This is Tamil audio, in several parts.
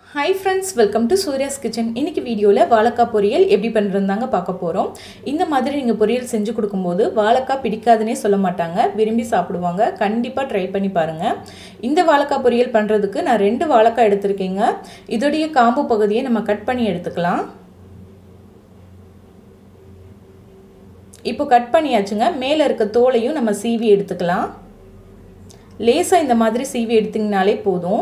hi friends welcome to Surya's kitchen இன்னைக்கு வீடியோவில் வாழைக்காய் பொரியல் எப்படி பண்ணுறதாங்க பார்க்க போகிறோம் இந்த மாதிரி நீங்கள் பொரியல் செஞ்சு கொடுக்கும்போது வாழைக்காய் பிடிக்காதுன்னே சொல்ல மாட்டாங்க விரும்பி சாப்பிடுவாங்க கண்டிப்பாக ட்ரை பண்ணி பாருங்கள் இந்த வாழைக்காய் பொரியல் பண்ணுறதுக்கு நான் ரெண்டு வாழைக்காய் எடுத்திருக்கேங்க இதோடைய காம்பு பகுதியை நம்ம கட் பண்ணி எடுத்துக்கலாம் இப்போ கட் பண்ணியாச்சுங்க மேலே இருக்க தோலையும் நம்ம சீவி எடுத்துக்கலாம் லேசாக இந்த மாதிரி சீவி எடுத்திங்கனாலே போதும்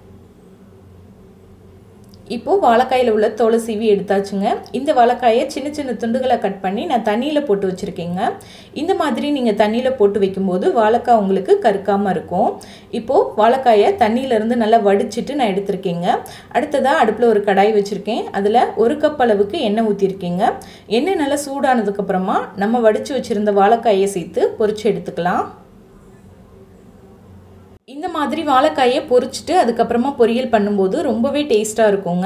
இப்போது வாழைக்காயில் உள்ள தோலை சீவி எடுத்தாச்சுங்க இந்த வாழைக்காயை சின்ன சின்ன துண்டுகளை கட் பண்ணி நான் தண்ணியில் போட்டு வச்சுருக்கேங்க இந்த மாதிரி நீங்கள் தண்ணியில் போட்டு வைக்கும்போது வாழைக்காய் உங்களுக்கு கருக்காமல் இருக்கும் இப்போது வாழைக்காயை தண்ணியிலேருந்து நல்லா வடிச்சிட்டு நான் எடுத்திருக்கேங்க அடுத்ததாக அடுப்பில் ஒரு கடாய் வச்சுருக்கேன் அதில் ஒரு கப் அளவுக்கு எண்ணெய் ஊற்றிருக்கேங்க எண்ணெய் நல்லா சூடானதுக்கப்புறமா நம்ம வடித்து வச்சுருந்த வாழைக்காயை சேர்த்து பொரிச்சு எடுத்துக்கலாம் இந்த மாதிரி வாழைக்காயை பொரிச்சிட்டு அதுக்கப்புறமா பொரியல் பண்ணும்போது ரொம்பவே டேஸ்ட்டாக இருக்குங்க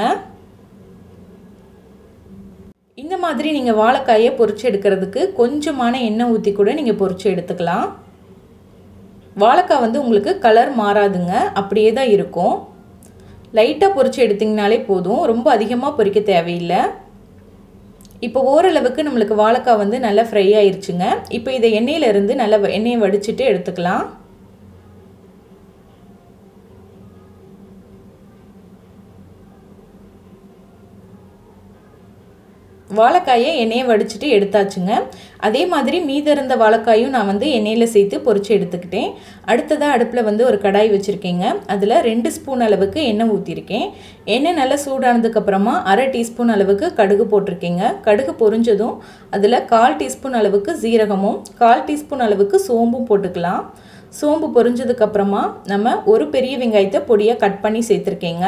இந்த மாதிரி நீங்கள் வாழைக்காயை பொரிச்சு எடுக்கிறதுக்கு கொஞ்சமான எண்ணெய் ஊற்றி கூட நீங்கள் பொரிச்சு எடுத்துக்கலாம் வாழைக்காய் வந்து உங்களுக்கு கலர் மாறாதுங்க அப்படியே தான் இருக்கும் லைட்டாக பொரிச்சு எடுத்திங்கனாலே போதும் ரொம்ப அதிகமாக பொரிக்க தேவையில்லை இப்போ ஓரளவுக்கு நம்மளுக்கு வாழைக்காய் வந்து நல்லா ஃப்ரை ஆயிடுச்சுங்க இப்போ இதை எண்ணெயிலேருந்து நல்லா எண்ணெயை வடிச்சிட்டு எடுத்துக்கலாம் வாழைக்காயை எண்ணெயை வடிச்சிட்டு எடுத்தாச்சுங்க அதே மாதிரி மீத இருந்த வாழைக்காயும் நான் வந்து எண்ணெயில் சேர்த்து பொரிச்சு எடுத்துக்கிட்டேன் அடுத்ததாக அடுப்பில் வந்து ஒரு கடாய் வச்சுருக்கேங்க அதில் ரெண்டு ஸ்பூன் அளவுக்கு எண்ணெய் ஊற்றிருக்கேன் எண்ணெய் நல்லா சூடானதுக்கப்புறமா அரை டீஸ்பூன் அளவுக்கு கடுகு போட்டிருக்கேங்க கடுகு பொரிஞ்சதும் அதில் கால் டீஸ்பூன் அளவுக்கு ஜீரகமும் கால் டீஸ்பூன் அளவுக்கு சோம்பும் போட்டுக்கலாம் சோம்பு பொரிஞ்சதுக்கப்புறமா நம்ம ஒரு பெரிய வெங்காயத்தை பொடியாக கட் பண்ணி சேர்த்துருக்கேங்க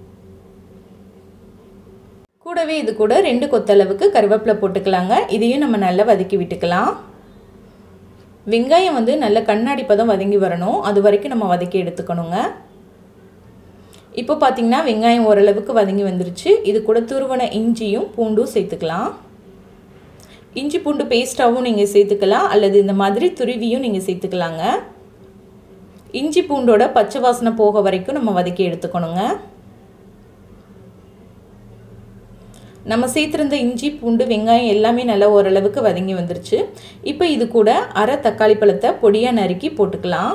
கூடவே இது கூட ரெண்டு கொத்தளவுக்கு கருவேப்பிலை போட்டுக்கலாங்க இதையும் நம்ம நல்லா வதக்கி விட்டுக்கலாம் வெங்காயம் வந்து நல்ல கண்ணாடி பதம் வதங்கி வரணும் அது வரைக்கும் நம்ம வதக்கி எடுத்துக்கணுங்க இப்போ பார்த்திங்கன்னா வெங்காயம் ஓரளவுக்கு வதங்கி வந்துருச்சு இது கூட துருவன இஞ்சியும் பூண்டும் சேர்த்துக்கலாம் இஞ்சி பூண்டு பேஸ்ட்டாகவும் நீங்கள் சேர்த்துக்கலாம் அல்லது இந்த மாதிரி துருவியும் நீங்கள் சேர்த்துக்கலாங்க இஞ்சி பூண்டோட பச்சை வாசனை போக வரைக்கும் நம்ம வதக்கி எடுத்துக்கணுங்க நம்ம சேர்த்துருந்த இஞ்சி பூண்டு வெங்காயம் எல்லாமே நல்லா ஓரளவுக்கு வதங்கி வந்துருச்சு இப்போ இது கூட அரை தக்காளி பழத்தை பொடியாக நறுக்கி போட்டுக்கலாம்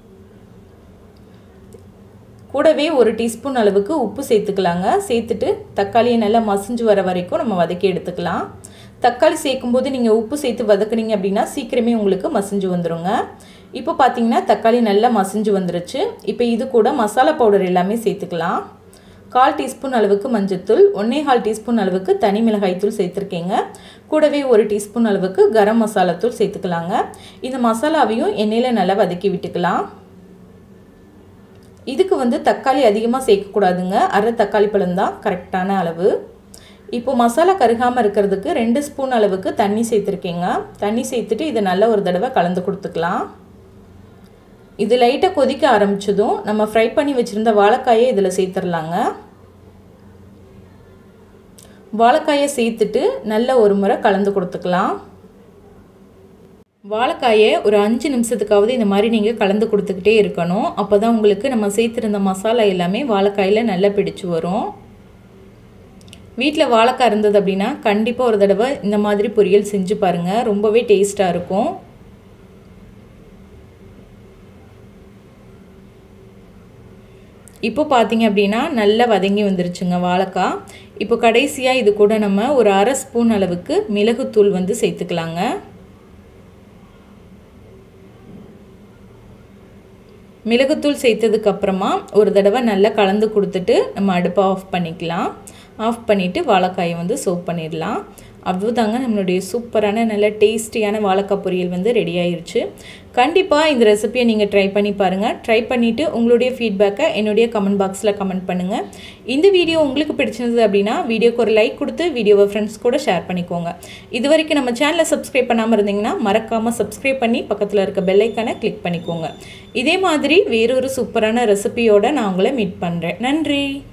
கூடவே ஒரு டீஸ்பூன் அளவுக்கு உப்பு சேர்த்துக்கலாங்க சேர்த்துட்டு தக்காளியை நல்லா மசிஞ்சு வர வரைக்கும் நம்ம வதக்கி எடுத்துக்கலாம் தக்காளி சேர்க்கும்போது நீங்கள் உப்பு சேர்த்து வதக்குனீங்க அப்படின்னா சீக்கிரமே உங்களுக்கு மசிஞ்சு வந்துடுங்க இப்போ பார்த்தீங்கன்னா தக்காளி நல்லா மசிஞ்சு வந்துருச்சு இப்போ இது கூட மசாலா பவுடர் எல்லாமே சேர்த்துக்கலாம் கால் டீஸ்பூன் அளவுக்கு மஞ்சத்தூள் ஒன்றே கால் டீஸ்பூன் அளவுக்கு தனி மிளகாய்த்தூள் சேர்த்துருக்கேங்க கூடவே ஒரு டீஸ்பூன் அளவுக்கு கரம் மசாலாத்தூள் சேர்த்துக்கலாங்க இந்த மசாலாவையும் எண்ணெயில் நல்லா வதக்கி விட்டுக்கலாம் இதுக்கு வந்து தக்காளி அதிகமாக சேர்க்கக்கூடாதுங்க அரை தக்காளி பழம் தான் கரெக்டான அளவு இப்போ மசாலா கருகாமல் இருக்கிறதுக்கு ரெண்டு ஸ்பூன் அளவுக்கு தண்ணி சேர்த்துருக்கேங்க தண்ணி சேர்த்துட்டு இதை நல்லா ஒரு தடவை கலந்து கொடுத்துக்கலாம் இது லைட்டாக கொதிக்க ஆரம்பித்ததும் நம்ம ஃப்ரை பண்ணி வச்சுருந்த வாழைக்காயை இதில் சேர்த்துடலாங்க வாழைக்காயை சேர்த்துட்டு நல்ல ஒரு முறை கலந்து கொடுத்துக்கலாம் வாழைக்காயை ஒரு அஞ்சு நிமிஷத்துக்காவது இந்த மாதிரி நீங்கள் கலந்து கொடுத்துக்கிட்டே இருக்கணும் அப்போ தான் உங்களுக்கு நம்ம சேர்த்துருந்த மசாலா எல்லாமே வாழைக்காயில் நல்லா பிடிச்சி வரும் வீட்டில் வாழைக்காய் இருந்தது அப்படின்னா கண்டிப்பாக ஒரு தடவை இந்த மாதிரி பொரியல் செஞ்சு பாருங்கள் ரொம்பவே டேஸ்ட்டாக இருக்கும் இப்போ பார்த்தீங்க அப்படின்னா நல்லா வதங்கி வந்துருச்சுங்க வாழைக்காய் இப்போ கடைசியாக இது கூட நம்ம ஒரு அரை ஸ்பூன் அளவுக்கு மிளகுத்தூள் வந்து சேர்த்துக்கலாங்க மிளகுத்தூள் சேர்த்ததுக்கப்புறமா ஒரு தடவை நல்லா கலந்து கொடுத்துட்டு நம்ம அடுப்பை ஆஃப் பண்ணிக்கலாம் ஆஃப் பண்ணிவிட்டு வாழைக்காயை வந்து சோப் பண்ணிடலாம் அவ்வளோதாங்க நம்மளுடைய சூப்பரான நல்ல டேஸ்டியான வாழைக்காய் பொரியல் வந்து ரெடி ஆயிருச்சு கண்டிப்பாக இந்த ரெசிபியை நீங்கள் ட்ரை பண்ணி பாருங்கள் ட்ரை பண்ணிவிட்டு உங்களுடைய ஃபீட்பேக்கை என்னுடைய கமெண்ட் பாக்ஸில் கமெண்ட் பண்ணுங்கள் இந்த வீடியோ உங்களுக்கு பிடிச்சிருந்தது அப்படின்னா வீடியோக்கு ஒரு லைக் கொடுத்து வீடியோவை ஃப்ரெண்ட்ஸ் கூட ஷேர் பண்ணிக்கோங்க இது வரைக்கும் நம்ம சேனலை சப்ஸ்கிரைப் பண்ணாமல் இருந்தீங்கன்னா மறக்காமல் சப்ஸ்கிரைப் பண்ணி பக்கத்தில் இருக்க பெல்லைக்கானை கிளிக் பண்ணிக்கோங்க இதே மாதிரி வேறொரு சூப்பரான ரெசிபியோடு நான் உங்களை மீட் பண்ணுறேன் நன்றி